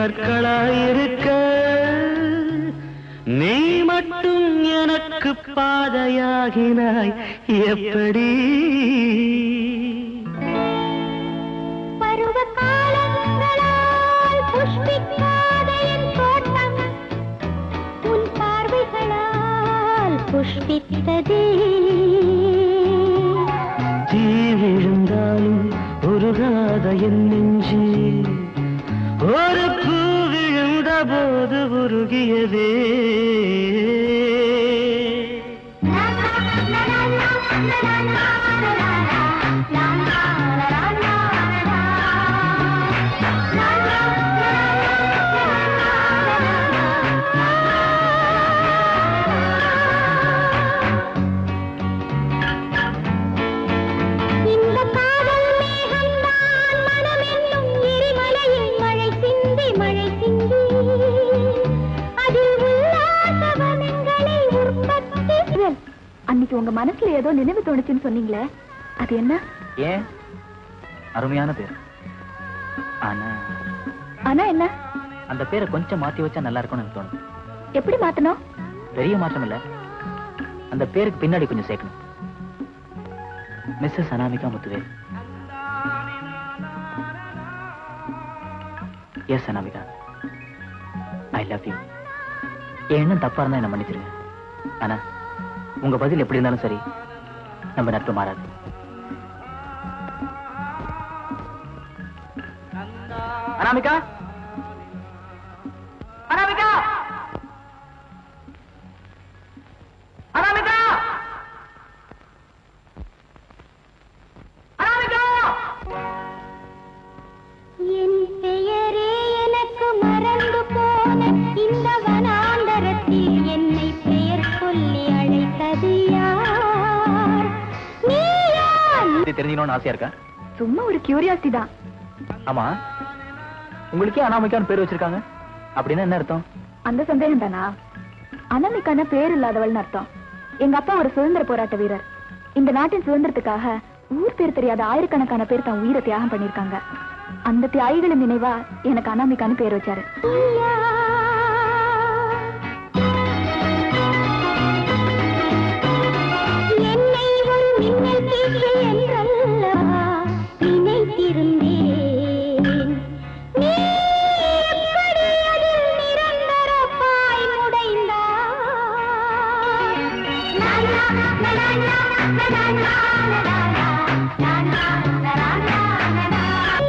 கற்களாயிருக்க நீ மட்டும் எனக்கு பாதையாகினாய் எப்படி பருவ காலங்களால் புஷ்பிக்காத என் தோட்டம் உன் பார்வைகளால் புஷ்பித்ததே தீ விழுந்தாலும் உருகாத என் நெஞ்சு ஒரு பூ விழுந்த போது உருகியதே இந்த காதல் மேகம்தான் மனமென்னும் எரிமலையில் மழை சிந்தி மழை சிந்தி அதில் உல்லாச வனங்களை உற்பத்தி அன்னைக்கு உங்க மனசுல ஏதோ நினைவு தோணுச்சுன்னு சொன்னீங்களே அது என்ன ஏன் அருமையான பேர் ஆனா ஆனா என்ன அந்த பேரை கொஞ்சம் மாத்தி வச்சா நல்லா இருக்கும்னு எனக்கு தோணுது எப்படி மாத்தணும் பெரிய மாற்றம் இல்ல அந்த பேருக்கு பின்னாடி கொஞ்சம் சேர்க்கணும் Mrs Anamika Muthuvel yes Anamika I love you என் எண்ணம் தப்பா இருந்தா என்ன மன்னிச்சிருங்க ஆனா உங்க பதில் எப்படி இருந்தாலும் சரி நம்ம நட்பு மாறாது அனாமிகா அனாமிகா அனாமிகா அனாமிகா என் பெயரே எனக்கு மறந்து போன இந்த வனாந்தரத்தில் என்னை பெயர் சொல்லி அழைத்தது யார் நீயா இது தெரிஞ்சுக்கணும்னு ஆசையா இருக்கா சும்மா ஒரு கியூரியாசிட்டி தான் ஆமா உங்களுக்கே அனாமிகான்னு பேர் வச்சிருக்காங்க அப்படின்னா என்ன அர்த்தம் அந்த சந்தேகம் தானா அனாமிக்கான பேர் இல்லாதவள்னு அர்த்தம் எங்க அப்பா ஒரு சுதந்திர போராட்ட வீரர் இந்த நாட்டின் சுதந்திரத்துக்காக ஊர் பேர் தெரியாத ஆயிரக்கணக்கான பேர் தன் உயிரை தியாகம் பண்ணிருக்காங்க அந்த தியாகிகளின் நினைவா எனக்கு அனாமிக்கான்னு பேர் வச்சாரு என்னை ஒரு மின்னல் கீற்று என்றல்லவா நினைத்திருந்தேன் நீ எப்படி அதில் நிரந்தரமாய் முடைந்தாய்? லா, லா, லா, லா, லா, லா, லா, லா, லா, லா, லா, லா, லா, லா, லா.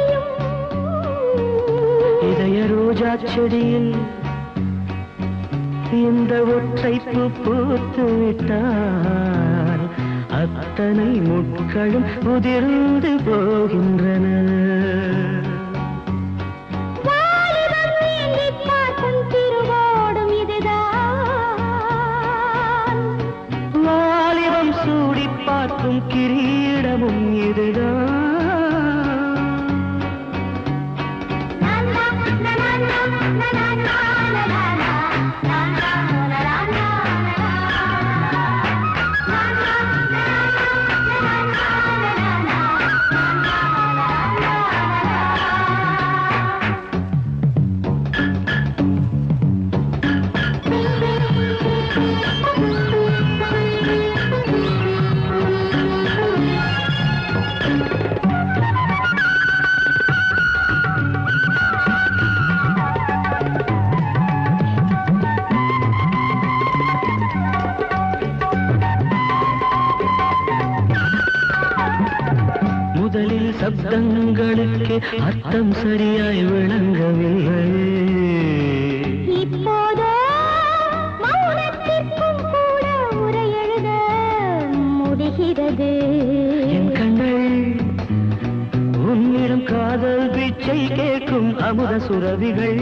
இதய ரோஜா செடியில் இந்த ஒற்றை பூ பூத்து விட்டால் அத்தனை முட்களும் உதிர்ந்து போகின்றன வாலிபம் ஏந்திப் பார்க்கும் திருவோடும் இதுதான் வாலிபம் சூடி பார்க்கும் கிரீடமும் இதுதான் முதலில் சப்தங்களுக்கு அர்த்தம் சரியாய் விளங்கவில்லை இப்போதோ மௌனத்திற்கும் கூட உரை எழுத முடிகிறது என் கண்கள் உன்னிடம் காதல் பிச்சை கேட்கும் அமுத சுரபிகள்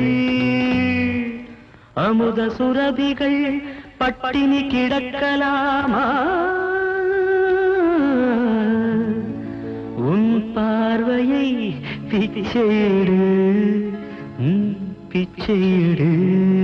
அமுத சுரபிகள் பட்டினி கிடக்கலாமா உன் பார்வையை பிச்சையிடு ம், பிச்சையிடு